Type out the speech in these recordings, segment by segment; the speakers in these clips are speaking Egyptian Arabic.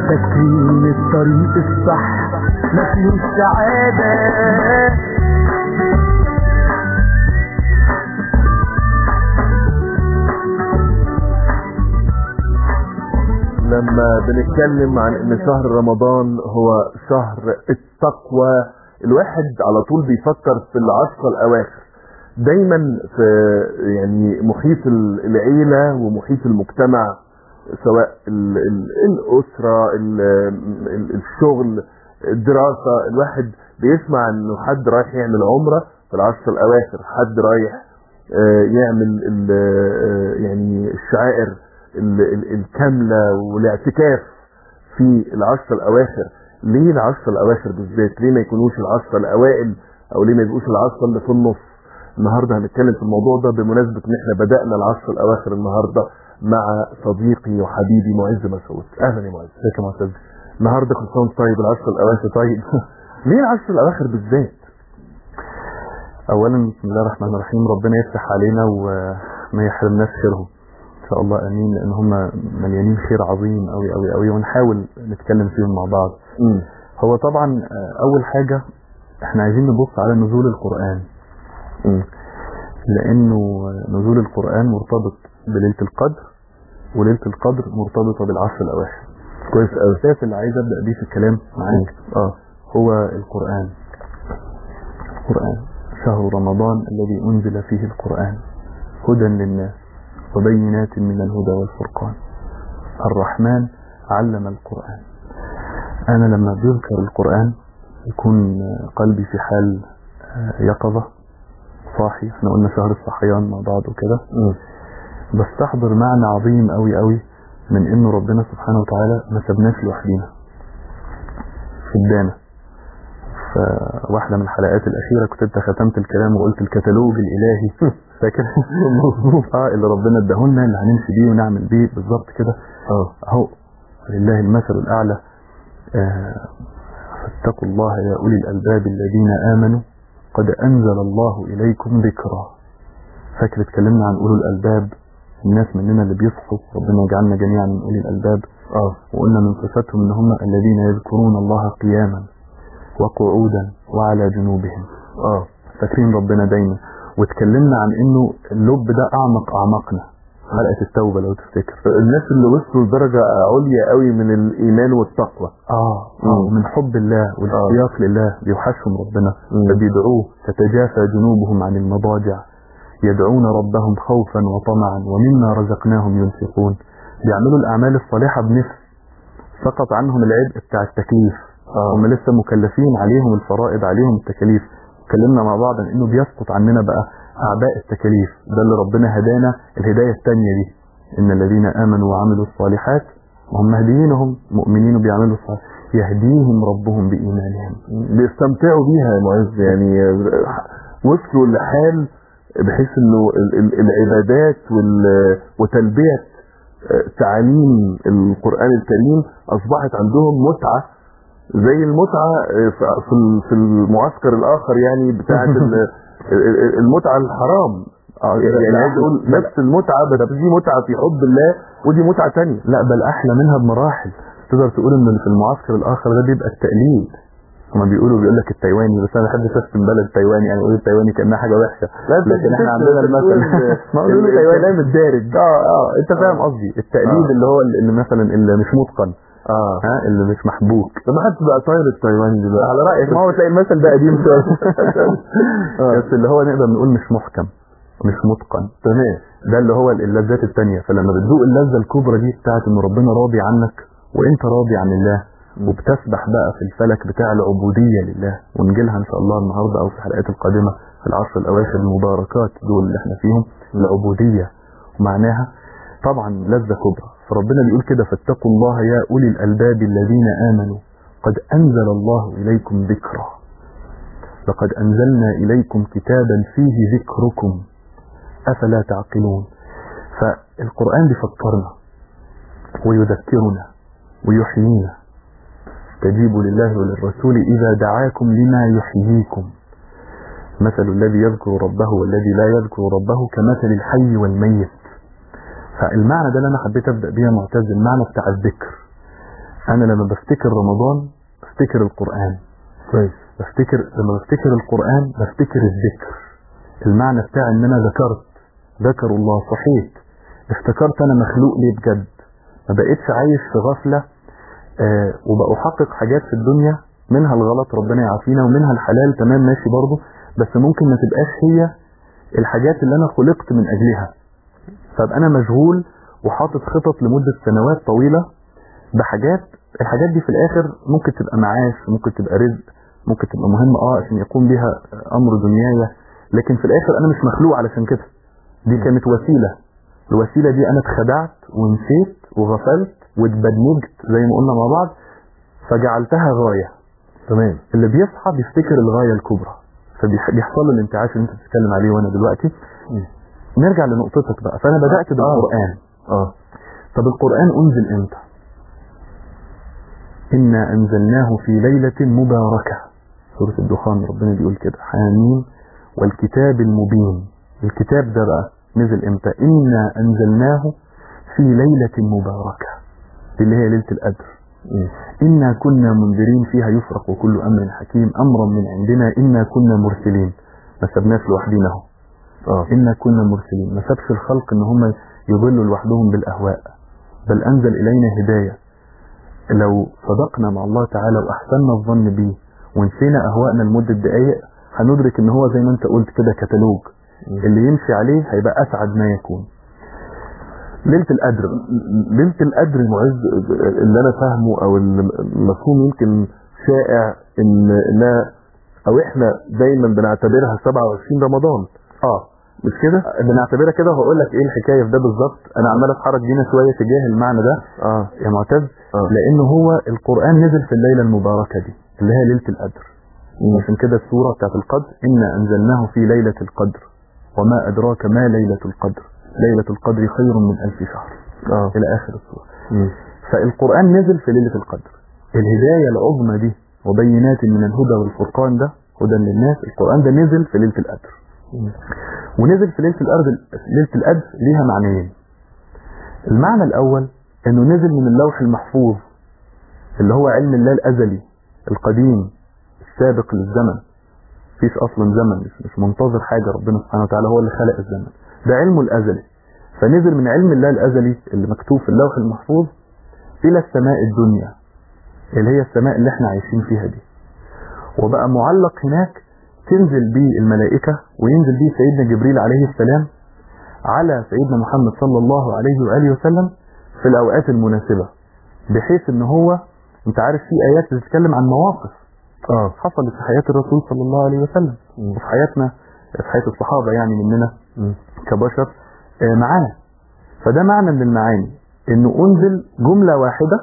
فاكرين الطريق الصح ما فيهوش سعادة لما بنتكلم عن ان شهر رمضان هو شهر التقوى الواحد على طول بيفكر في العشرة الاواخر دايما في يعني محيط ال- العيلة ومحيط المجتمع سواء ال ال الاسرة ال ال الشغل الدراسة الواحد بيسمع انه حد رايح يعمل عمرة في العشرة الاواخر حد رايح آه، يعمل ال- آه، يعني الشعائر ال- ال- الكاملة والاعتكاف في العشرة الأواخر ليه العشرة الأواخر بالذات ليه ما يكونوش العشرة الأوائل أو ليه ما يبقوش العشرة اللي في النص النهاردة هنتكلم في الموضوع ده بمناسبة إن إحنا بدأنا العشرة الأواخر النهاردة مع صديقي وحبيبي معز مسعود أهلا يا معز ازيك يا معتز النهاردة كل سنة وأنت طيب العشرة الأواخر طيب ليه العشرة الأواخر بالذات؟ اولا بسم الله الرحمن الرحيم ربنا يفتح علينا وما يحرمناش خيرهم ان شاء الله امين لان هم مليانين خير عظيم قوي قوي قوي ونحاول نتكلم فيهم مع بعض مم. هو طبعا آه، اول حاجة احنا عايزين نبص على نزول القرآن مم. لانه نزول القرآن مرتبط بليلة القدر وليلة القدر مرتبطة بالعشر الاواخر كويس قوي الاساس اللي عايز ابدا بيه في الكلام معاك اه هو القرآن القرآن شهر رمضان الذي أنزل فيه القرآن هدى للناس وبينات من الهدى والفرقان الرحمن علم القرآن أنا لما بذكر القرآن يكون قلبي في حال يقظة صاحي احنا قلنا شهر الصحيان مع بعض وكده مم. بستحضر معنى عظيم قوي قوي من انه ربنا سبحانه وتعالى ما سبناش لوحدينا ادانا فواحدة من الحلقات الأخيرة كنت انت ختمت الكلام وقلت الكتالوج الإلهي فاكر اه اللي ربنا اداهولنا اللي هنمشي بيه ونعمل بيه بالظبط كده اه اهو لله المثل الأعلى آه فاتقوا الله يا أولي الألباب الذين آمنوا قد أنزل الله إليكم ذكرا فاكر اتكلمنا عن أولي الألباب الناس مننا اللي بيصحوا ربنا يجعلنا جميعا من أولي الألباب اه وقلنا من صفاتهم ان هم الذين يذكرون الله قياما وقعودا وعلى جنوبهم اه فاكرين ربنا دايما واتكلمنا عن انه اللب ده اعمق اعماقنا حلقة التوبة لو تفتكر الناس اللي وصلوا لدرجة عليا قوي من الإيمان والتقوى اه مم. اه ومن حب الله والاشتياق لله بيوحشهم ربنا مم. فبيدعوه تتجافى جنوبهم عن المضاجع يدعون ربهم خوفا وطمعا ومما رزقناهم ينفقون بيعملوا الأعمال الصالحة بنفس سقط عنهم العبء بتاع التكليف آه. هم لسه مكلفين عليهم الفرائض عليهم التكاليف اتكلمنا مع بعض عن انه بيسقط عننا بقى اعباء التكاليف ده اللي ربنا هدانا الهداية التانية دي ان الذين امنوا وعملوا الصالحات وهم مهديينهم مؤمنين وبيعملوا الصالحات يهديهم ربهم بإيمانهم بيستمتعوا بيها يا معز يعني وصلوا لحال بحيث انه ال- ال- العبادات وال- وتلبية تعاليم القرآن الكريم اصبحت عندهم متعة زي المتعة في- في ال- في المعسكر الاخر يعني بتاعة ال- ال- المتعة الحرام يعني عايز اقول نفس المتعة بس دي متعة في حب الله ودي متعة تانية لا بل احلى منها بمراحل تقدر تقول ان اللي في المعسكر الاخر ده بيبقى التقليد هما بيقولوا بيقول لك التايواني بس انا ما بحبش اشتم بلد تايواني يعني اقول التايواني كانها حاجه وحشه لا، أنت لكن احنا بتشتم- عندنا المثل بتقول ما ال- بيقولوا ال- تايواني الكلام الدارج اه اه انت فاهم قصدي التقليد آه. اللي هو اللي مثلا اللي مش متقن اه ها اللي مش محبوك طب ما حدش بقى طاير التايواني دلوقتي على رايك ما هو تلاقي المثل ده قديم شويه آه. بس اللي هو نقدر نقول مش محكم مش متقن تمام ده اللي هو اللذات التانية فلما بتذوق اللذة الكبرى دي بتاعت ان ربنا راضي عنك وانت راضي عن الله وبتسبح بقى في الفلك بتاع العبودية لله ونجيلها ان شاء الله النهاردة او في الحلقات القادمة في العشر الاواخر المباركات دول اللي احنا فيهم العبودية ومعناها طبعا لذة كبرى فربنا بيقول كده فاتقوا الله يا اولي الالباب الذين امنوا قد انزل الله اليكم ذكرا لقد انزلنا اليكم كتابا فيه ذكركم أفلا تعقلون فالقرآن بيفكرنا ويذكرنا ويحيينا استجيبوا لله وللرسول إذا دعاكم لما يحييكم مثل الذي يذكر ربه والذي لا يذكر ربه كمثل الحي والميت فالمعنى ده اللي أنا حبيت أبدأ بيه يا معتز المعنى بتاع الذكر انا لما بفتكر رمضان بفتكر القرآن كويس بفتكر لما بفتكر القرآن بفتكر الذكر المعنى بتاع ان انا ذكرت ذكر الله صحيت افتكرت انا مخلوق ليه بجد ما بقيتش عايش في غفلة آه وبأحقق حاجات في الدنيا منها الغلط ربنا يعافينا ومنها الحلال تمام ماشي برضه بس ممكن ما تبقاش هي الحاجات اللي انا خلقت من اجلها فابقى انا مشغول وحاطط خطط لمدة سنوات طويلة بحاجات الحاجات دي في الاخر ممكن تبقى معاش ممكن تبقى رزق ممكن تبقى مهمة اه عشان يقوم بها امر دنيايا لكن في الاخر انا مش مخلوق علشان كده دي كانت وسيلة الوسيلة دي انا اتخدعت ونسيت وغفلت واتبدمجت زي ما قلنا مع بعض فجعلتها غاية تمام اللي بيصحى بيفتكر الغاية الكبرى فبيحصل له الانتعاش اللي انت بتتكلم عليه وانا دلوقتي نرجع لنقطتك بقى فانا بدأت بالقرآن اه طب القرآن انزل امتى إنا أنزلناه في ليلة مباركة سورة الدخان ربنا بيقول كده حاميم والكتاب المبين الكتاب ده بقى نزل امتى إنا أنزلناه في ليلة مباركة اللي هي ليلة القدر إنا كنا منذرين فيها يفرق كل أمر حكيم أمرا من عندنا إنا كنا مرسلين ما سبناش لوحدينا اهو اه إنا كنا مرسلين ما سابش الخلق إن هم يضلوا لوحدهم بالأهواء بل أنزل إلينا هداية لو صدقنا مع الله تعالى وأحسننا الظن به ونسينا أهوائنا لمدة دقايق هندرك إن هو زي ما أنت قلت كده كتالوج اللي يمشي عليه هيبقى أسعد ما يكون ليلة القدر ليلة القدر معز اللي انا فاهمه او المفهوم يمكن شائع ان انها او احنا دايما بنعتبرها 27 رمضان اه مش كده؟ بنعتبرها كده وهقول لك ايه الحكايه في ده بالظبط انا عمال اتحرك بينا شويه تجاه المعنى ده اه يا معتز آه. لان هو القران نزل في الليله المباركه دي اللي هي ليله القدر عشان كده السوره بتاعت القدر انا انزلناه في ليله القدر وما ادراك ما ليله القدر ليله القدر خير من الف شهر اه الى اخر السوره مم. فالقران نزل في ليله القدر الهدايه العظمى دي وبينات من الهدى والفرقان ده هدى للناس القران ده نزل في ليله القدر ونزل في ليله القدر ليله القدر ليها معنيين المعنى الاول انه نزل من اللوح المحفوظ اللي هو علم الله الازلي القديم السابق للزمن مفيش اصلا زمن مش, مش منتظر حاجه ربنا سبحانه وتعالى هو اللي خلق الزمن ده علمه الازلي فنزل من علم الله الازلي اللي مكتوب في اللوح المحفوظ الى السماء الدنيا اللي هي السماء اللي احنا عايشين فيها دي وبقى معلق هناك تنزل بيه الملائكة وينزل بيه سيدنا جبريل عليه السلام على سيدنا محمد صلى الله عليه وآله وسلم في الأوقات المناسبة بحيث ان هو انت عارف في آيات بتتكلم عن مواقف اه حصلت في حياة الرسول صلى الله عليه وسلم وفي حياتنا في حياة الصحابة يعني مننا مم. كبشر آه، معانا فده معنى من المعاني انه انزل جملة واحدة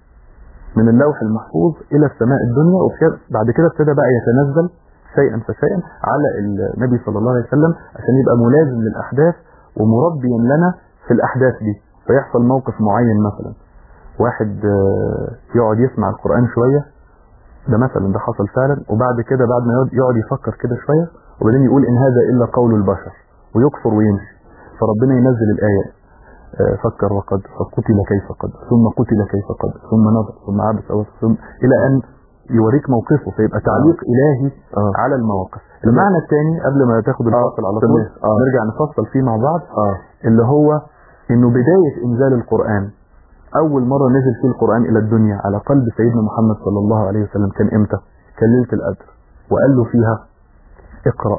من اللوح المحفوظ الى السماء الدنيا وبعد كده ابتدى بقى يتنزل شيئا فشيئا على النبي صلى الله عليه وسلم عشان يبقى ملازم للاحداث ومربيا لنا في الاحداث دي فيحصل موقف معين مثلا واحد آه، يقعد يسمع القرآن شوية ده مثلا ده حصل فعلا وبعد كده بعد ما يقعد- يقعد يفكر كده شوية وبعدين يقول إن هذا إلا قول البشر ويكفر ويمشي فربنا ينزل الآية آه، فكر وقد فقتل كيف قد ثم قتل كيف قد ثم نظر ثم عبس أو ثم إلى أن يوريك موقفه فيبقى تعليق إلهي آه. على المواقف المعنى الثاني قبل ما تاخد الفاصل على طول تمام. آه. نرجع نفصل فيه مع بعض اه اللي هو انه بداية انزال القرآن اول مرة نزل فيه القرآن الى الدنيا على قلب سيدنا محمد صلى الله عليه وسلم كان امتى كان ليلة القدر وقال له فيها اقرأ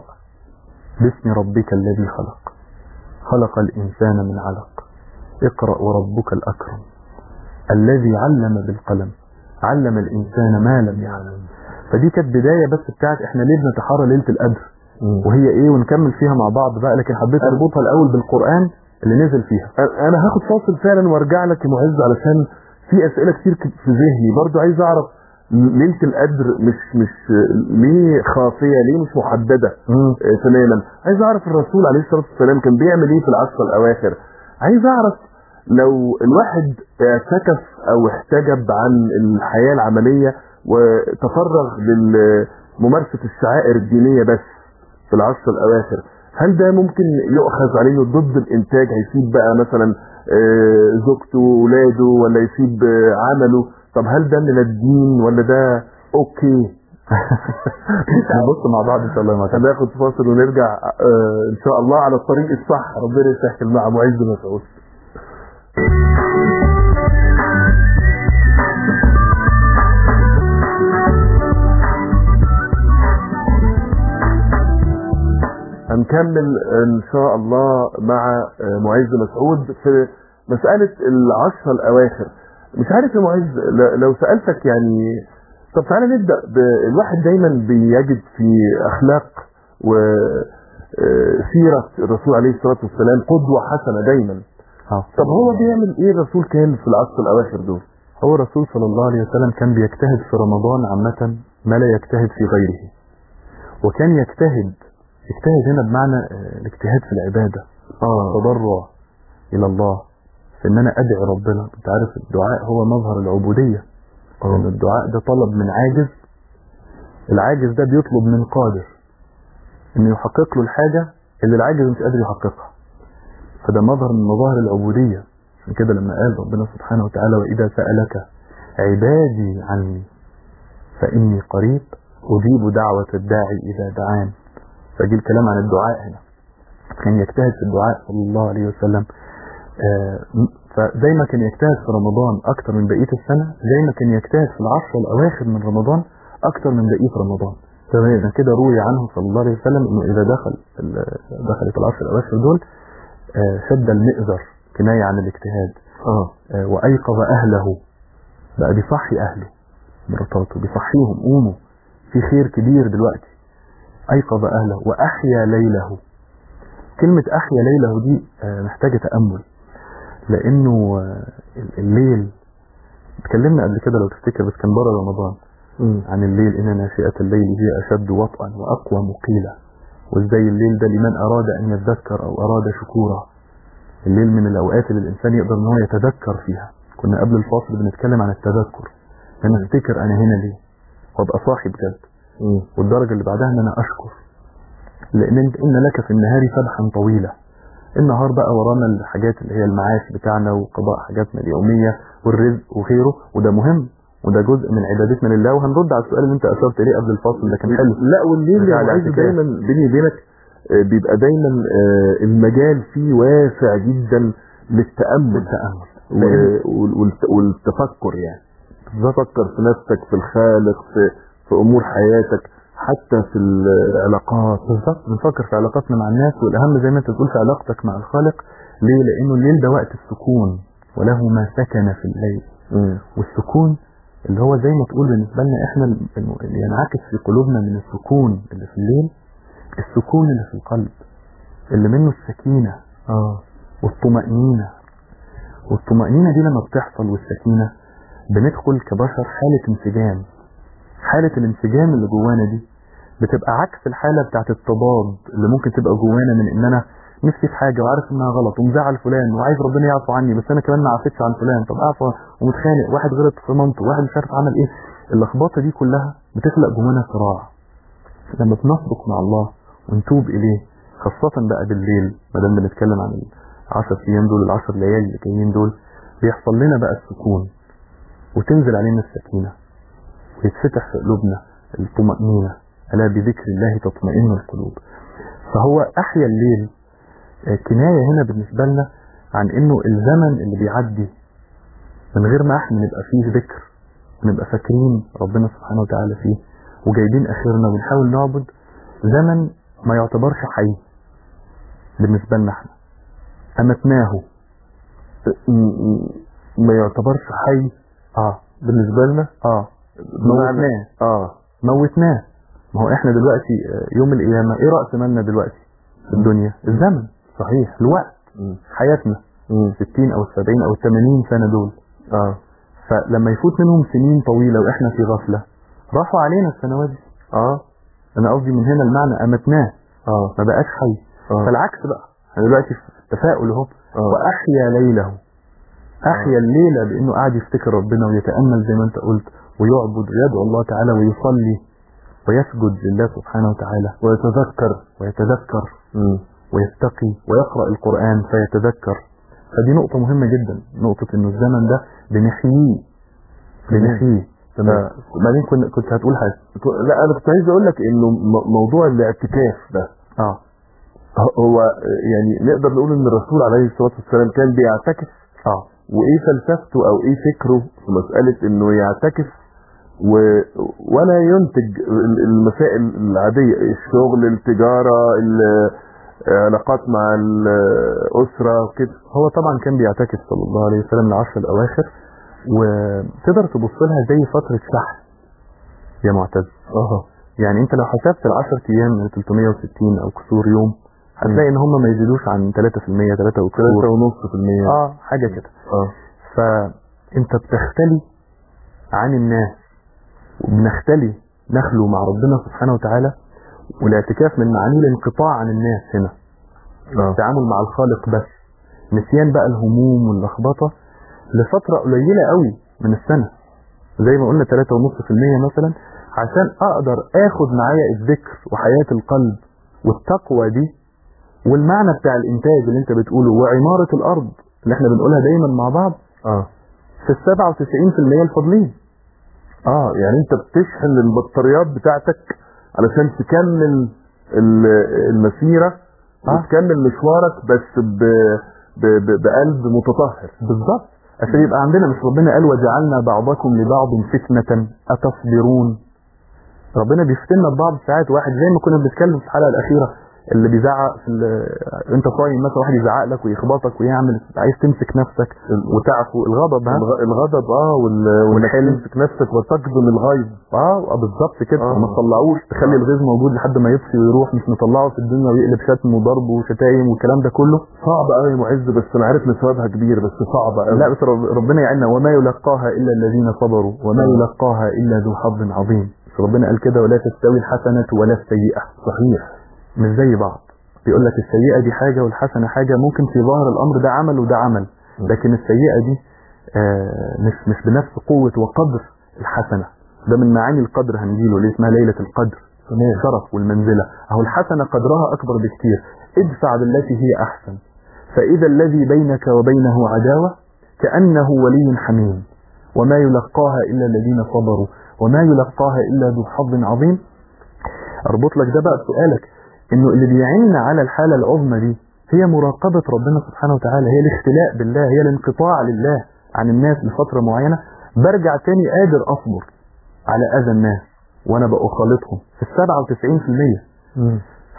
باسم ربك الذي خلق خلق الانسان من علق اقرأ وربك الاكرم الذي علم بالقلم علم الانسان ما لم يعلم فدي كانت بداية بس بتاعت احنا ليه بنتحرى ليلة القدر مم. وهي ايه ونكمل فيها مع بعض بقى لكن حبيت اربطها الاول بالقرآن اللي نزل فيها أنا- انا هاخد فاصل فعلا وارجع لك يا معز علشان في اسئله كتير ك- في ذهني برضو عايز اعرف ليله القدر مش مش ليه خاصيه ليه مش محدده آه، تماما عايز اعرف الرسول عليه الصلاه والسلام كان بيعمل ايه في العشر الاواخر عايز اعرف لو الواحد اعتكف او احتجب عن الحياه العمليه وتفرغ لممارسه الشعائر الدينيه بس في العشر الاواخر هل ده ممكن يؤخذ عليه إنه ضد الانتاج هيسيب بقى مثلا آه، زوجته وولاده ولا يسيب آه، عمله طب هل ده من الدين ولا ده اوكي نبص مع بعض ان شاء الله يا معتز. هناخد فاصل ونرجع آه ان شاء الله على الطريق الصح ربنا يسهل مع معز مسعود هنكمل ان شاء الله مع آه، معز مسعود في مسألة العشرة الاواخر مش عارف يا معز ل- لو سألتك يعني طب تعالى نبدأ ب- الواحد دايما بيجد في اخلاق وسيرة الرسول عليه الصلاة والسلام قدوة حسنة دايما آه. طب هو بيعمل ايه الرسول كان في العشر الاواخر دول هو الرسول صلى الله عليه وسلم كان بيجتهد في رمضان عامة ما لا يجتهد في غيره وكان يجتهد يجتهد هنا بمعنى آه، الاجتهاد في العبادة اه تضرع إلى الله في إن أنا أدعي ربنا أنت عارف الدعاء هو مظهر العبودية لأن الدعاء ده طلب من عاجز العاجز ده بيطلب من قادر إنه يحقق له الحاجة اللي العاجز مش قادر يحققها فده مظهر من مظاهر العبودية عشان كده لما قال ربنا سبحانه وتعالى وإذا سألك عبادي عني فإني قريب أجيب دعوة الداعي إذا دعان فجي الكلام عن الدعاء هنا كان يجتهد في الدعاء صلى الله عليه وسلم آه، فزي ما كان يجتهد في رمضان أكتر من بقية السنة زي ما كان يجتهد في العشر الأواخر من رمضان أكتر من بقية رمضان تمام عشان كده روي عنه صلى الله عليه وسلم إنه إذا دخل ال- دخلت العشر الأواخر دول آه، شد المئزر كناية عن الاجتهاد اه آه، وأيقظ أهله بقى بيصحي أهله مراتاته بيصحيهم قوموا في خير كبير دلوقتي أيقظ أهله وأحيا ليله كلمة أحيا ليله دي آه، محتاجة تأمل لأنه آه، الليل اتكلمنا قبل كده لو تفتكر بس كان بره رمضان مم. عن الليل إن ناشئة الليل هي أشد وطئا وأقوى مقيلة وإزاي الليل ده لمن أراد أن يتذكر أو أراد شكورا الليل من الأوقات اللي الإنسان يقدر إن هو يتذكر فيها كنا قبل الفاصل بنتكلم عن التذكر أنا أفتكر أنا هنا ليه وأبقى صاحي بجد مم. والدرجة اللي بعدها إن أنا أشكر لأن أنت إن لك في النهار سبحا طويلة النهار بقى ورانا الحاجات اللي هي المعاش بتاعنا وقضاء حاجاتنا اليومية والرزق وغيره وده مهم وده جزء من عبادتنا لله وهنرد على السؤال اللي انت اشرت اليه قبل الفاصل ده كان حلو لا والليل نرجع يا معز للاعتكاف. دايما بيني وبينك آه، بيبقى دايما آه، المجال فيه واسع جدا للتأمل التأمل و- وال- والت- والتفكر يعني تفكر في نفسك في الخالق في, في امور حياتك حتى في العلاقات بالظبط بنفكر في علاقاتنا مع الناس والاهم زي ما انت بتقول في علاقتك مع الخالق ليه لانه الليل ده وقت السكون وله ما سكن في الليل مم. والسكون اللي هو زي ما تقول بالنسبة لنا احنا الم- الم- اللي ينعكس في قلوبنا من السكون اللي في الليل السكون اللي في القلب اللي منه السكينة اه والطمأنينة والطمأنينة دي لما بتحصل والسكينة بندخل كبشر حالة انسجام حالة الانسجام اللي جوانا دي بتبقى عكس الحالة بتاعت التضاد اللي ممكن تبقى جوانا من ان انا نفسي في حاجة وعارف انها غلط ومزعل فلان وعايز ربنا يعفو عني بس انا كمان ما عفتش عن فلان طب اعفو ومتخانق واحد غلط في مامته واحد مش عارف عمل ايه اللخبطة دي كلها بتخلق جوانا صراع لما بنصدق مع الله ونتوب اليه خاصة بقى بالليل ما دام بنتكلم عن العشر ايام دول العشر ليالي اللي جايين دول بيحصل لنا بقى السكون وتنزل علينا السكينة ويتفتح في قلوبنا الطمأنينة ألا بذكر الله تطمئن القلوب فهو أحيا الليل آه، كناية هنا بالنسبة لنا عن إنه الزمن اللي بيعدي من غير ما احنا نبقى فيه ذكر ونبقى فاكرين ربنا سبحانه وتعالى فيه وجايبين آخرنا ونحاول نعبد زمن ما يعتبرش حي بالنسبة لنا احنا أمتناه م- م- ما يعتبرش حي اه بالنسبة لنا اه بمعنى- موتناه اه موتناه ما هو احنا دلوقتي آه، يوم القيامة ايه رأس مالنا دلوقتي في الدنيا الزمن صحيح الوقت مم. حياتنا مم. 60 او 70 او 80 سنة دول اه فلما يفوت منهم سنين طويلة واحنا في غفلة راحوا علينا السنوات دي اه انا قصدي من هنا المعنى امتناه اه ما بقاش حي اه فالعكس بقى احنا دلوقتي في تفاؤل اهو آه. واحيا ليله احيا الليله بانه قاعد يفتكر ربنا ويتامل زي ما انت قلت ويعبد ويدعو الله تعالى ويصلي ويسجد لله سبحانه وتعالى ويتذكر ويتذكر مم. ويتقي ويقرأ القرآن فيتذكر فدي نقطة مهمة جدا نقطة انه الزمن ده بنحييه بنحييه تمام بعدين كنت كنت هتقول حاجه لا انا كنت عايز اقول لك انه م- موضوع الاعتكاف ده اه هو يعني نقدر نقول ان الرسول عليه الصلاه والسلام كان بيعتكف اه وايه فلسفته او ايه فكره في مساله انه يعتكف و... ولا ينتج ال- المسائل العاديه الشغل التجاره العلاقات مع الاسره وكده هو طبعا كان بيعتكف صلى الله عليه وسلم العشر الاواخر وتقدر تبص لها زي فتره شحن يا معتز اه يعني انت لو حسبت ال10 ايام من 360 او كسور يوم هتلاقي ان هم ما يزيدوش عن 3% 3 3 وكسور ونص في المية اه حاجه كده اه فانت بتختلي عن الناس وبنختلي نخلو مع ربنا سبحانه وتعالى والاعتكاف من معانيه الانقطاع عن الناس هنا اه التعامل مع الخالق بس نسيان بقى الهموم واللخبطه لفتره قليله قوي من السنه زي ما قلنا 3.5% مثلا عشان اقدر اخد معايا الذكر وحياه القلب والتقوى دي والمعنى بتاع الانتاج اللي انت بتقوله وعماره الارض اللي احنا بنقولها دايما مع بعض اه في ال 97% الفاضلين اه يعني انت بتشحن البطاريات بتاعتك علشان تكمل ال- المسيرة آه. وتكمل مشوارك بس ب... ب... ب... بقلب متطهر بالظبط عشان يبقى عندنا مش ربنا قال وجعلنا بعضكم لبعض فتنة أتصبرون ربنا بيفتنا ببعض ساعات واحد زي ما كنا بنتكلم في الحلقة الأخيرة اللي بيزعق في ال- انت صايم مثلا واحد يزعق لك ويخبطك ويعمل عايز تمسك نفسك وتعفو الغضب ها الغ- الغضب اه وال... وانك والحلم. تمسك نفسك وتقدم الغيظ اه آه، بالظبط كده آه. ما تطلعوش تخلي الغيظ موجود لحد ما يطفي ويروح مش مطلعه في الدنيا ويقلب شتم وضرب وشتايم والكلام ده كله صعب قوي يا معز بس انا عارف ان ثوابها كبير بس صعب قوي لا بس رب- ربنا يعيننا وما يلقاها الا الذين صبروا وما يلقاها الا ذو حظ عظيم بس ربنا قال كده ولا تستوي الحسنه ولا السيئه صحيح مش زي بعض بيقول لك السيئه دي حاجه والحسنه حاجه ممكن في ظاهر الامر ده عمل وده عمل لكن السيئه دي آه مش مش بنفس قوه وقدر الحسنه ده من معاني القدر هنجيله اللي اسمها ليله القدر تمام الشرف والمنزله اهو الحسنه قدرها اكبر بكتير ادفع بالتي هي احسن فاذا الذي بينك وبينه عداوه كانه ولي حميم وما يلقاها الا الذين صبروا وما يلقاها الا ذو حظ عظيم اربط لك ده بقى بسؤالك انه اللي بيعيننا على الحاله العظمى دي هي مراقبه ربنا سبحانه وتعالى هي الاختلاء بالله هي الانقطاع لله عن الناس لفتره معينه برجع تاني قادر اصبر على اذى الناس وانا بخالطهم في ال 97%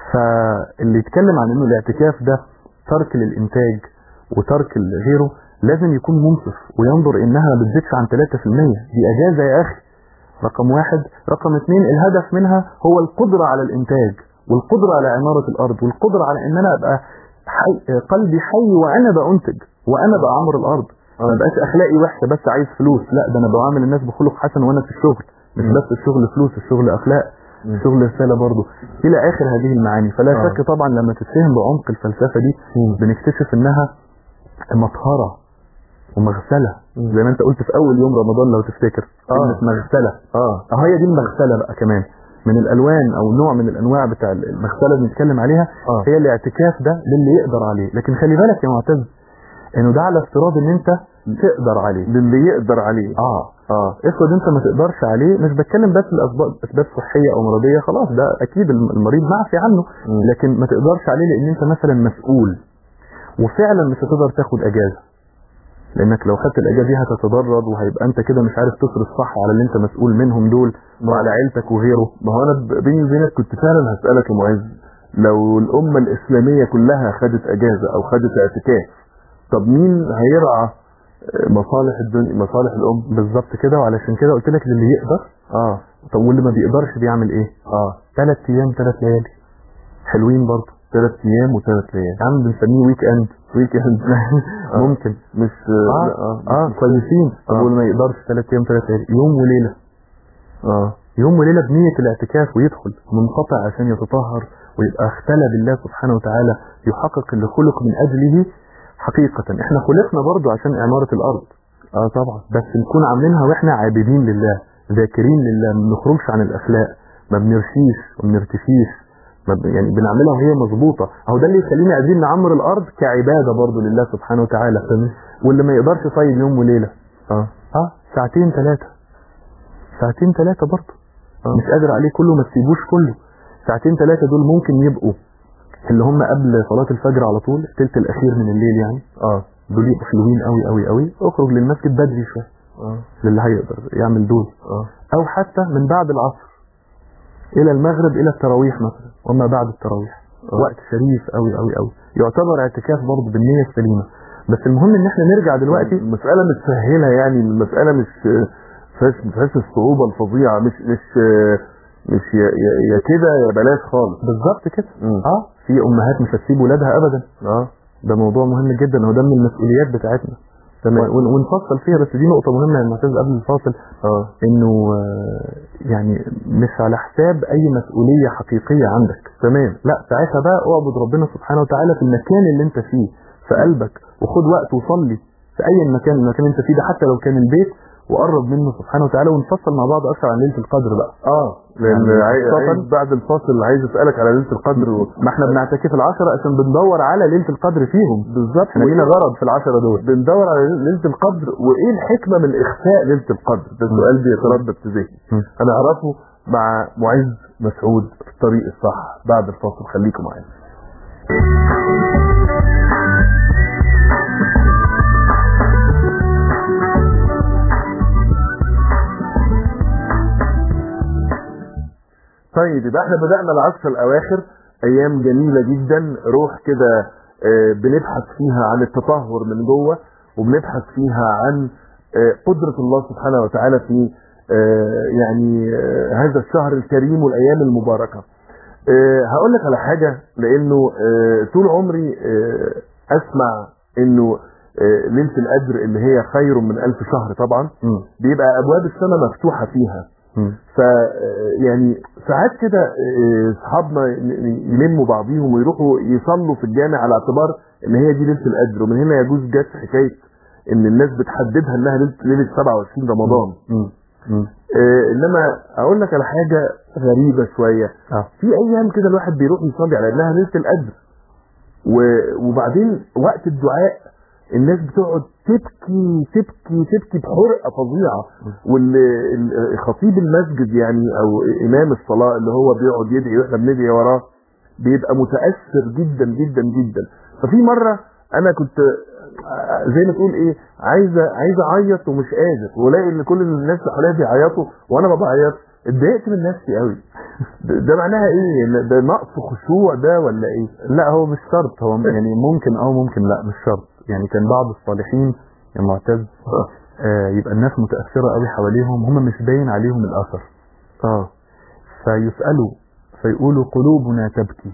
فاللي يتكلم عن انه الاعتكاف ده ترك للانتاج وترك لغيره لازم يكون منصف وينظر انها ما بتزيدش عن 3% دي اجازه يا اخي رقم واحد رقم اثنين الهدف منها هو القدرة على الانتاج والقدرة على عمارة الارض والقدرة على ان انا ابقى حي قلبي حي وانا بأنتج وانا بعمر الارض ما بقاش اخلاقي وحشه بس عايز فلوس لا ده انا بعامل الناس بخلق حسن وانا في الشغل مش مم. بس الشغل فلوس الشغل اخلاق مم. الشغل رساله برضه الى اخر هذه المعاني فلا آه. شك طبعا لما تتفهم بعمق الفلسفه دي بنكتشف انها مطهره ومغسله مم. زي ما انت قلت في اول يوم رمضان لو تفتكر آه. كلمه مغسله اه اه هي دي المغسله بقى كمان من الالوان او نوع من الانواع بتاع المغسله اللي بنتكلم عليها اه هي الاعتكاف ده للي يقدر عليه لكن خلي بالك يا معتز انه ده على افتراض ان انت تقدر عليه للي يقدر عليه اه اه افرض انت ما تقدرش عليه مش بتكلم بس لاسباب اسباب صحيه او مرضيه خلاص ده اكيد الم- المريض معفي عنه مم. لكن ما تقدرش عليه لان انت مثلا مسؤول وفعلا مش هتقدر تاخد اجازه لانك لو خدت الاجازه دي هتتضرر وهيبقى انت كده مش عارف تصرف صح على اللي انت مسؤول منهم دول وعلى عيلتك وغيره ما هو انا ب- بيني وبينك كنت فعلا هسألك يا معز لو الأمة الإسلامية كلها خدت أجازة أو خدت اعتكاف طب مين هيرعى آه، مصالح الدنيا مصالح الأم بالظبط كده وعلشان كده قلت لك اللي يقدر اه طب واللي ما بيقدرش بيعمل ايه اه ثلاث ايام ثلاث ليالي حلوين برضه ثلاث أيام وثلاث ليالي يا عم بنسميه ويك اند ويك اند ممكن مش اه اه اه كويسين طب آه. واللي ما يقدرش ثلاث ايام ثلاث ليالي يوم وليله اه يوم وليله بنيه الاعتكاف ويدخل منقطع عشان يتطهر ويبقى اختلى بالله سبحانه وتعالى يحقق اللي خلق من اجله حقيقه احنا خلقنا برضو عشان اعماره الارض اه طبعا بس نكون عاملينها واحنا عابدين لله ذاكرين لله ما بنخرجش عن الاخلاق ما بنرشيش وما بنرتشيش ما ب- يعني بنعملها وهي مظبوطه اهو ده اللي يخلينا قادرين نعمر الارض كعباده برضو لله سبحانه وتعالى واللي ما يقدرش يصيد يوم وليله اه اه ساعتين ثلاثة ساعتين ثلاثة برضه آه. مش قادر عليه كله ما تسيبوش كله ساعتين ثلاثة دول ممكن يبقوا اللي هم قبل صلاة الفجر على طول الثلث الأخير من الليل يعني اه دول يبقوا حلوين قوي قوي قوي اخرج للمسجد بدري شوية اه للي هيقدر يعمل دول اه أو حتى من بعد العصر إلى المغرب إلى التراويح مثلا وما بعد التراويح آه. وقت شريف قوي قوي قوي يعتبر اعتكاف برضه بالنية السليمة بس المهم ان احنا نرجع دلوقتي المسألة مش سهلة يعني المسألة مش فيهاش فيهاش الصعوبة الفظيعة مش مش مش يا يا- يا كده يا بلاش خالص بالظبط كده مم. اه في امهات مش هتسيب ولادها ابدا اه ده موضوع مهم جدا هو ده من المسؤوليات بتاعتنا تمام ون- ونفصل فيها بس دي نقطة مهمة يا معتز قبل الفاصل اه انه آه، يعني مش على حساب اي مسؤولية حقيقية عندك تمام لا ساعتها بقى اعبد ربنا سبحانه وتعالى في المكان اللي انت فيه في قلبك وخد وقت وصلي في اي مكان المكان اللي انت فيه ده حتى لو كان البيت وقرب منه سبحانه وتعالى ونفصل مع بعض اكثر عن ليله القدر بقى اه لان يعني عايز خاصة- عايز بعد الفاصل عايز اسالك على ليله القدر و... ما احنا بنعتكف العشرة عشان بندور على ليله القدر فيهم بالظبط احنا لينا غرض في العشرة دول بندور على ليله القدر وايه الحكمه من اخفاء ليله القدر ده سؤال بيتردد في ذهني م. هنعرفه مع معز مسعود في الطريق الصح بعد الفاصل خليكم معانا طيب يبقى احنا بدأنا العشر الأواخر أيام جميلة جدا روح كده آه، بنبحث فيها عن التطهر من جوه وبنبحث فيها عن آه، قدرة الله سبحانه وتعالى في آه، يعني آه، هذا الشهر الكريم والأيام المباركة آه، هقول لك على حاجة لأنه آه، طول عمري آه، أسمع إنه آه، ليلة القدر اللي هي خير من ألف شهر طبعا مم. بيبقى أبواب السماء مفتوحة فيها مم. ف يعني ساعات كده آه، اصحابنا ي- ي- يلموا بعضيهم ويروحوا يصلوا في الجامع على اعتبار ان هي دي ليله القدر ومن هنا يجوز جت حكايه ان الناس بتحددها انها ليله ليله 27 رمضان مم. مم. آه، انما اقول لك على حاجه غريبه شويه اه في ايام كده الواحد بيروح يصلي على انها ليله القدر و- وبعدين وقت الدعاء الناس بتقعد تبكي تبكي تبكي بحرقه فظيعه والخطيب المسجد يعني او امام الصلاه اللي هو بيقعد يدعي واحنا بندعي وراه بيبقى متاثر جدا جدا جدا ففي مره انا كنت آه، زي ما تقول ايه عايز عايز اعيط ومش قادر والاقي ان كل الناس اللي حواليا بيعيطوا وانا ما بعيطش اتضايقت من نفسي قوي ده ده معناها ايه ده نقص خشوع ده ولا ايه لا هو مش شرط هو يعني ممكن او ممكن لا مش شرط يعني كان بعض الصالحين يا معتز آه يبقى الناس متأثرة قوي حواليهم هم مش باين عليهم الأثر اه فيسألوا فيقولوا قلوبنا تبكي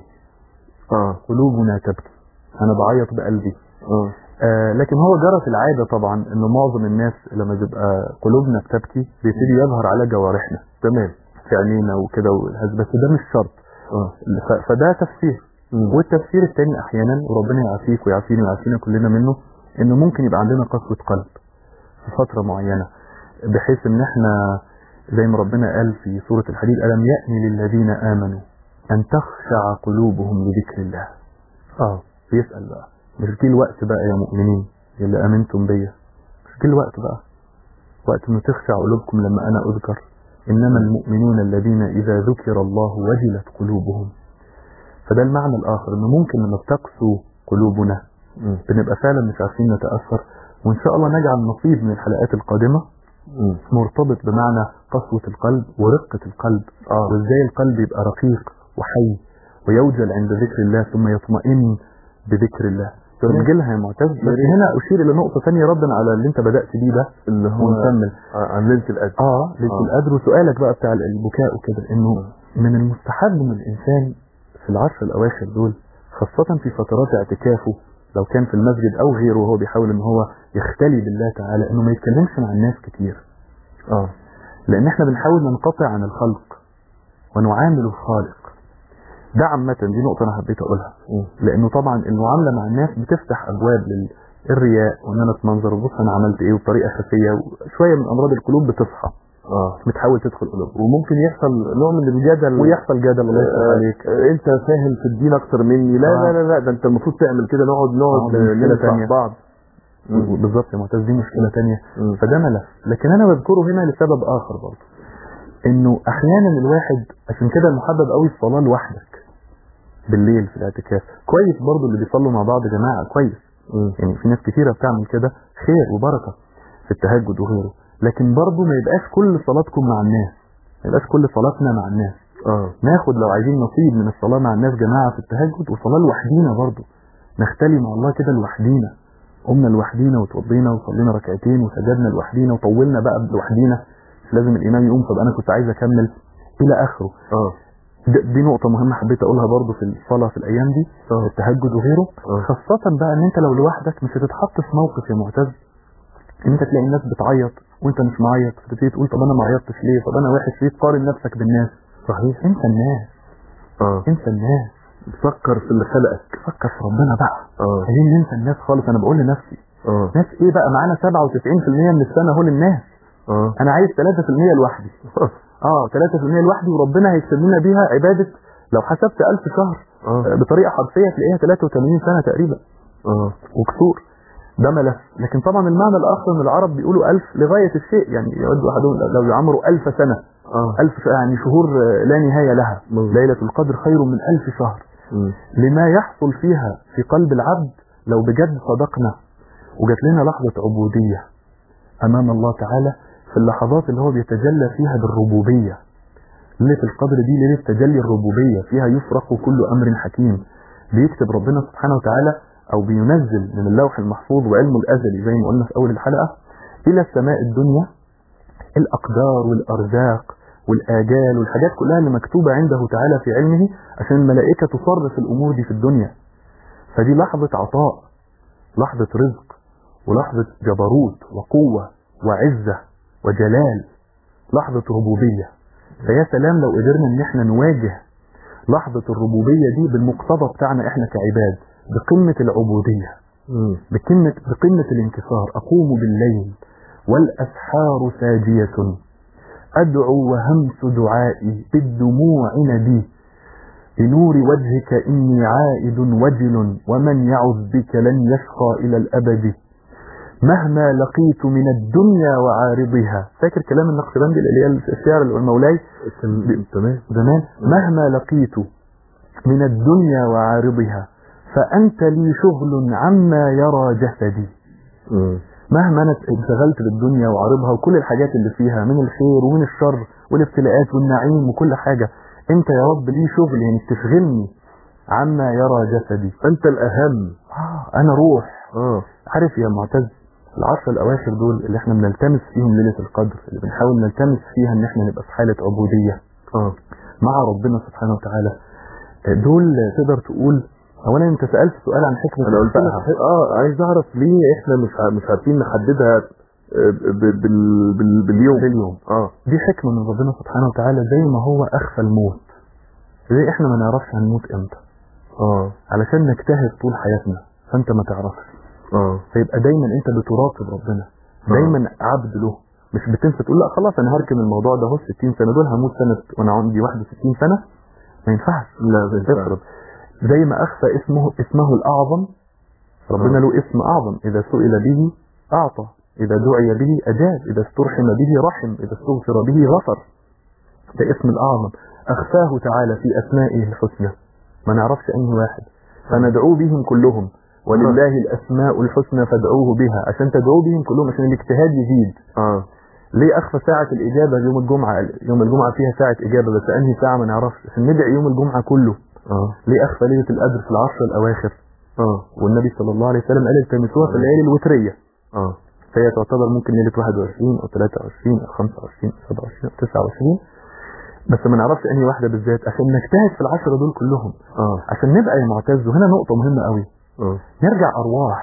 اه قلوبنا تبكي أنا بعيط بقلبي اه آه لكن هو جرت العادة طبعا إن معظم الناس لما بيبقى قلوبنا بتبكي بيبتدي يظهر على جوارحنا تمام في عينينا وكده والهز بس ده مش شرط اه ف- فده تفسير مم. والتفسير الثاني احيانا وربنا يعافيك ويعافيني ويعافينا كلنا منه انه ممكن يبقى عندنا قسوة قلب في فترة معينة بحيث ان احنا زي ما ربنا قال في سورة الحديد ألم يأن للذين آمنوا أن تخشع قلوبهم لذكر الله اه بيسأل بقى مش جه الوقت بقى يا مؤمنين اللي آمنتم بيا مش جه الوقت بقى وقت انه تخشع قلوبكم لما أنا أذكر إنما المؤمنون الذين إذا ذكر الله وجلت قلوبهم فده المعنى الآخر إنه ممكن لما بتقسو قلوبنا مم. بنبقى فعلا مش عارفين نتأثر وإن شاء الله نجعل نصيب من الحلقات القادمة مم. مرتبط بمعنى قسوة القلب ورقة القلب اه وإزاي القلب يبقى رقيق وحي ويوجل عند ذكر الله ثم يطمئن بذكر الله تمام. نجيلها يا معتز بس ريت. هنا أشير إلى نقطة ثانية ردا على اللي أنت بدأت بيه ده اللي هو ونكمل آه، عن ليله القدر اه ليله آه. القدر وسؤالك بقى بتاع البكاء وكده انه من المستحب من الانسان في العشر الاواخر دول خاصة في فترات اعتكافه لو كان في المسجد او غيره وهو بيحاول ان هو يختلي بالله تعالى انه ما يتكلمش مع الناس كتير اه لان احنا بنحاول ننقطع عن الخلق ونعامل الخالق ده عامة دي نقطة انا حبيت اقولها مم. لانه طبعا المعاملة مع الناس بتفتح ابواب للرياء وان انا اتمنظر وبص انا عملت ايه بطريقة خفية وشوية من امراض القلوب بتصحى اه بتحاول تدخل قلوبهم وممكن يحصل نوع من الجدل ويحصل جدل الله يفتح آه، عليك آه، انت فاهم في الدين اكتر مني لا آه. لا لا لا ده انت المفروض تعمل كده نقعد نقعد آه، دي مشكلة ننصح تانية. بعض مم. بالظبط يا معتز دي مشكله تانية مم. فده ملف لكن انا بذكره هنا لسبب اخر برضه انه احيانا الواحد عشان كده المحبب قوي الصلاه لوحدك بالليل في الاعتكاف كويس برضه اللي بيصلوا مع بعض جماعه كويس مم. يعني في ناس كتيره بتعمل كده خير وبركه في التهجد وغيره لكن برضه ما يبقاش كل صلاتكم مع الناس ما يبقاش كل صلاتنا مع الناس اه ناخد لو عايزين نصيب من الصلاة مع الناس جماعة في التهجد وصلاة لوحدينا برضو نختلي مع الله كده لوحدينا قمنا لوحدينا وتوضينا وصلينا ركعتين وسجدنا لوحدينا وطولنا بقى لوحدينا مش لازم الإمام يقوم طب أنا كنت عايز أكمل إلى آخره اه د- دي نقطة مهمة حبيت أقولها برضو في الصلاة في الأيام دي آه. في التهجد وغيره آه. خاصة بقى إن أنت لو لوحدك مش هتتحط في موقف يا معتز إن أنت تلاقي الناس بتعيط وأنت مش معيط فتبتدي تقول طب أنا ما عيطتش ليه طب أنا وحش ليه تقارن نفسك بالناس صحيح انسى الناس اه انسى الناس فكر في اللي خلقك فكر في ربنا بقى اه عايزين ننسى الناس خالص انا بقول لنفسي اه ناس ايه بقى معانا 97% من السنه هو للناس اه انا عايز 3% لوحدي اه 3% لوحدي وربنا هيكتب لنا بيها عباده لو حسبت 1000 شهر اه آه، بطريقه حرفيه تلاقيها 83 سنه تقريبا اه وكسور ده ملف لكن طبعا المعنى الاخر من العرب بيقولوا ألف لغايه الشيء يعني يود احدهم لو يعمروا ألف سنه اه ألف ش- يعني شهور آه، لا نهايه لها مظبوط. ليله القدر خير من ألف شهر مم. لما يحصل فيها في قلب العبد لو بجد صدقنا وجات لنا لحظة عبودية أمام الله تعالى في اللحظات اللي هو بيتجلى فيها بالربوبية ليلة القدر دي ليلة تجلي الربوبية فيها يفرق كل أمر حكيم بيكتب ربنا سبحانه وتعالى أو بينزل من اللوح المحفوظ وعلمه الأزلي زي ما قلنا في أول الحلقة إلى السماء الدنيا الأقدار والأرزاق والآجال والحاجات كلها اللي مكتوبة عنده تعالى في علمه عشان الملائكة تصرف الأمور دي في الدنيا فدي لحظة عطاء لحظة رزق ولحظة جبروت وقوة وعزة وجلال لحظة ربوبية فيا سلام لو قدرنا ان احنا نواجه لحظة الربوبية دي بالمقتضى بتاعنا احنا كعباد بقمة العبودية مم. بقمة, بقمة الانكسار أقوم بالليل والأسحار ساجية أدعو وهمس دعائي بالدموع ندي بنور وجهك إني عائد وجل ومن يعذ بك لن يشقى إلى الأبد مهما لقيت من الدنيا وعارضها فاكر كلام النقشبندي اللي هي الشعر المولاي تم- تمام زمان مهما لقيت من الدنيا وعارضها فأنت لي شغل عما يرى جسدي مم. مهما انا انشغلت بالدنيا وعارضها وكل الحاجات اللي فيها من الخير ومن الشر والابتلاءات والنعيم وكل حاجة انت يا رب لي شغل يعني تشغلني عما يرى جسدي انت الاهم آه انا روح اه عارف يا معتز العشر الاواخر دول اللي احنا بنلتمس فيهم ليلة القدر اللي بنحاول نلتمس فيها ان احنا نبقى في حالة عبودية اه مع ربنا سبحانه وتعالى دول تقدر تقول اولا انت سألت سؤال عن حكمة انا قلت لك إخفائها. اه عايز اعرف ليه احنا مش ع- مش عارفين نحددها آه، ب- بال بال باليوم باليوم اه دي حكمة من ربنا سبحانه وتعالى زي ما هو أخفى الموت زي إحنا ما نعرفش هنموت إمتى اه علشان نجتهد طول حياتنا فأنت ما تعرفش اه فيبقى دايما أنت بتراقب ربنا دايما عبد له مش بتنسى تقول لا خلاص أنا هركن الموضوع ده اهو 60 سنة دول هموت سنة وأنا عندي 61 سنة ما ينفعش لا ما ينفعش. افرض زي ما أخفى اسمه اسمه الأعظم ربنا آه. له اسم أعظم إذا سئل به أعطى إذا دعي به أجاب إذا استرحم به رحم إذا استغفر به غفر ده اسم الأعظم أخفاه تعالى في أسمائه الحسنى ما نعرفش أنهي واحد فندعو بهم كلهم ولله الأسماء الحسنى فادعوه بها عشان تدعو بهم كلهم عشان الاجتهاد يزيد اه ليه أخفى ساعة الإجابة يوم الجمعة يوم الجمعة فيها ساعة إجابة بس أنهي ساعة ما نعرفش عشان ندعي يوم الجمعة كله اه ليه أخفى ليلة القدر في العشر الأواخر اه والنبي صلى الله عليه وسلم قال التمسوها في الليالي الوترية اه فهي تعتبر ممكن ليلة 21 أو 23 أو 25 أو 27 أو 29 بس ما نعرفش أنهي واحدة بالذات عشان نجتهد في العشرة دول كلهم اه عشان نبقى يا معتز وهنا نقطة مهمة قوي اه نرجع أرواح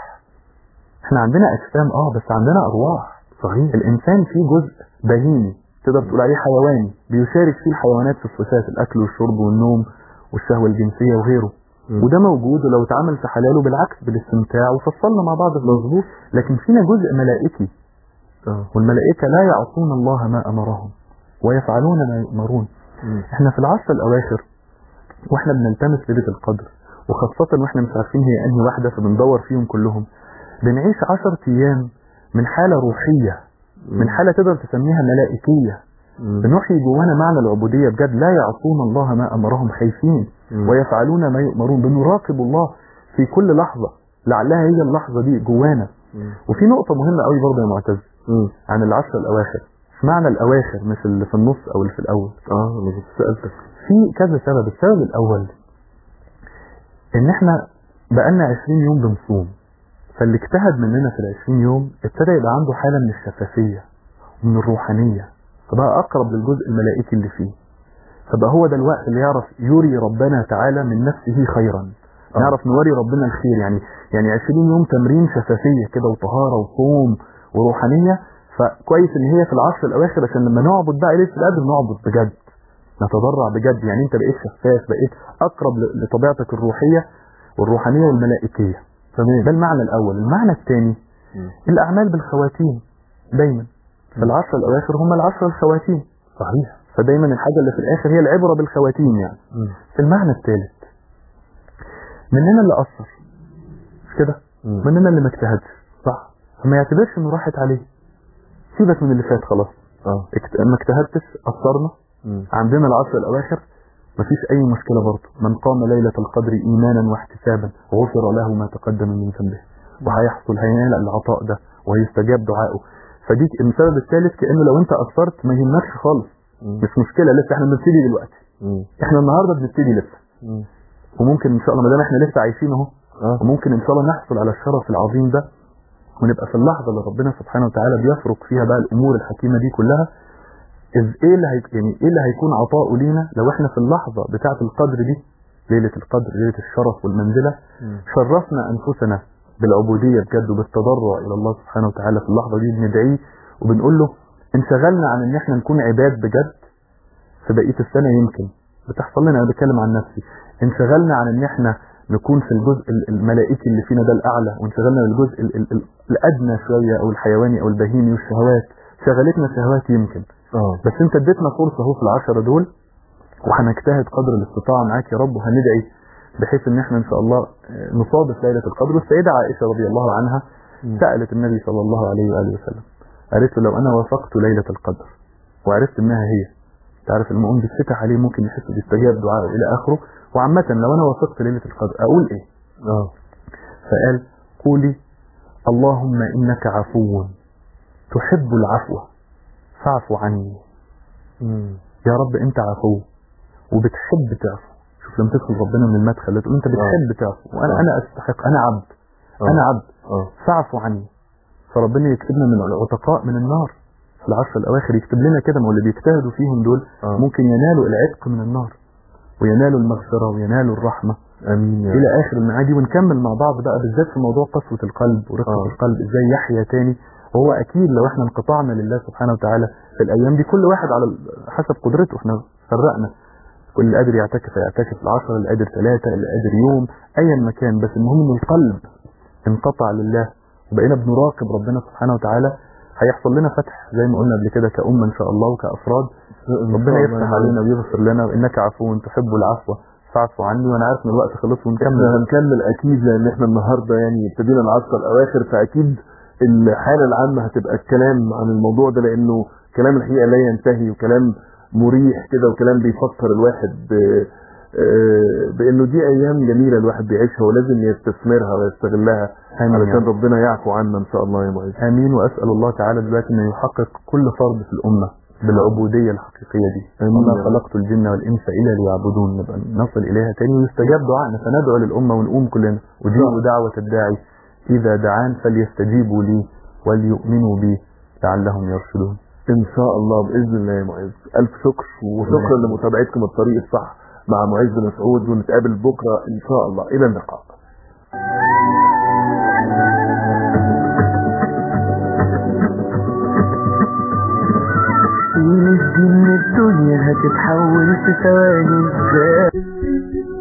احنا عندنا أجسام اه بس عندنا أرواح صحيح الإنسان فيه جزء بهيمي تقدر تقول عليه حيواني بيشارك فيه الحيوانات في الصفات الأكل والشرب والنوم والشهوة الجنسية وغيره مم. وده موجود ولو اتعمل في حلاله بالعكس بالاستمتاع وفصلنا مع بعض مظبوط لكن فينا جزء ملائكي اه والملائكة لا يعصون الله ما أمرهم ويفعلون ما يؤمرون مم. احنا في العشر الأواخر واحنا بنلتمس ليلة القدر وخاصة واحنا مش عارفين هي أنهي واحدة فبندور فيهم كلهم بنعيش عشر ايام من حالة روحية من حالة تقدر تسميها ملائكية بنحيي جوانا معنى العبودية بجد لا يعصون الله ما أمرهم خايفين ويفعلون ما يؤمرون بنراقب الله في كل لحظة لعلها هي اللحظة دي جوانا وفي نقطة مهمة قوي برضه يا معتز عن العشر الأواخر معنى الأواخر مش اللي في النص أو اللي في الأول اه انا كنت سألتك في كذا سبب السبب الأول إن إحنا بقالنا 20 يوم بنصوم فاللي اجتهد مننا في ال 20 يوم ابتدى يبقى عنده حالة من الشفافية ومن الروحانية فبقى أقرب للجزء الملائكي اللي فيه فبقى هو ده الوقت اللي يعرف يري ربنا تعالى من نفسه خيرا آه. نعرف نوري ربنا الخير يعني يعني 20 يوم تمرين شفافية كده وطهارة وصوم وروحانية فكويس ان هي في العشر الاواخر عشان لما نعبد بقى ليله القدر نعبد بجد نتضرع بجد يعني انت بقيت شفاف بقيت اقرب ل- لطبيعتك الروحيه والروحانيه والملائكيه تمام ده المعنى الاول المعنى الثاني مم. الاعمال بالخواتيم دايما فالعشر الاواخر هم العشر الخواتيم صحيح فدايما الحاجه اللي في الاخر هي العبره بالخواتيم يعني في المعنى الثالث مننا اللي قصر مش كده مم. مننا اللي ما اجتهدش صح فما يعتبرش انه راحت عليه سيبك من اللي فات خلاص اه اكت- ما اجتهدتش قصرنا مم. عندنا العشر الاواخر مفيش اي مشكله برضه من قام ليله القدر ايمانا واحتسابا غفر له ما تقدم من ذنبه وهيحصل هينال العطاء ده وهيستجاب دعائه فدي السبب الثالث كانه لو انت قصرت ما يهمكش خالص مم. مش مشكله لسه احنا بنبتدي دلوقتي مم. احنا النهارده بنبتدي لسه مم. وممكن ان شاء الله ما دام احنا لسه عايشين اهو اه وممكن ان شاء الله نحصل على الشرف العظيم ده ونبقى في اللحظه اللي ربنا سبحانه وتعالى بيفرق فيها بقى الامور الحكيمه دي كلها إذ ايه اللي هي يعني ايه اللي هيكون عطاؤه لينا لو احنا في اللحظه بتاعه القدر دي ليله القدر ليله الشرف والمنزله مم. شرفنا انفسنا بالعبوديه بجد وبالتضرع الى الله سبحانه وتعالى في اللحظه دي بندعيه وبنقول له انشغلنا عن ان احنا نكون عباد بجد في بقيه السنه يمكن بتحصل لنا انا بتكلم عن نفسي انشغلنا عن ان احنا نكون في الجزء ال- الملائكي اللي فينا ده الاعلى وانشغلنا بالجزء ال- ال- ال- الادنى شويه او الحيواني او البهيمي والشهوات شغلتنا شهوات يمكن اه بس انت اديتنا فرصه اهو في العشره دول وهنجتهد قدر الاستطاعه معاك يا رب وهندعي بحيث ان احنا ان شاء الله آه، نصادف ليله القدر والسيده عائشه رضي الله عنها مم. سالت النبي صلى الله عليه واله وسلم قالت له لو انا وافقت ليله القدر وعرفت انها هي تعرف المؤمن بيتفتح عليه ممكن يحس باستجاب دعائه الى اخره وعامه لو انا وافقت ليله القدر اقول ايه اه فقال قولي اللهم انك عفو تحب العفو فاعف عني مم. يا رب انت عفو وبتحب تعفو شوف لما تدخل ربنا من المدخل تقول انت بتحب تعفو وانا آه. انا استحق انا عبد آه. انا عبد اه فاعفو عني فربنا يكتبنا من العتقاء من النار في العشر الاواخر يكتب لنا كده ما هو اللي بيجتهدوا فيهم دول آه. ممكن ينالوا العتق من النار وينالوا المغفره وينالوا الرحمه امين يا الى اخر المعادي ونكمل مع بعض بقى بالذات في موضوع قسوه القلب ورقه آه. القلب ازاي يحيا تاني وهو اكيد لو احنا انقطعنا لله سبحانه وتعالى في الايام دي كل واحد على ال- حسب قدرته احنا فرقنا واللي قادر يعتكف يعتكف العشرة اللي قادر ثلاثة اللي قادر يوم ايا مكان بس المهم ان القلب انقطع لله وبقينا بنراقب ربنا سبحانه وتعالى هيحصل لنا فتح زي ما قلنا قبل كده كأمة ان شاء الله وكأفراد ربنا يفتح علينا ويغفر لنا وانك عفو تحب العفو فاعفو عني وانا عارف ان الوقت خلص ونكمل احنا هنكمل اكيد لان احنا النهارده يعني ابتدينا العشر الاواخر فاكيد الحاله العامه هتبقى الكلام عن الموضوع ده لانه كلام الحقيقه لا ينتهي وكلام مريح كده وكلام بيفكر الواحد ب- آه، بانه دي ايام جميله الواحد بيعيشها ولازم يستثمرها ويستغلها آمين يا علشان رب. ربنا يعفو عنا ان شاء الله يا معز امين واسال الله تعالى دلوقتي انه يحقق كل فرد في الامه بالعبوديه الحقيقيه دي آمين وما يا رب. خلقت الجن والانس الا ليعبدون نبقى نصل اليها تاني ويستجاب دعائنا فندعو للامه ونقوم كلنا اجيبوا دعوه الداعي اذا دعان فليستجيبوا لي وليؤمنوا بي لعلهم يرشدون ان شاء الله باذن الله يا معز الف شكر وشكرا لمتابعتكم الطريق الصح مع معز مسعود ونتقابل بكره ان شاء الله الى اللقاء من الدنيا هتتحول في ثواني ازاي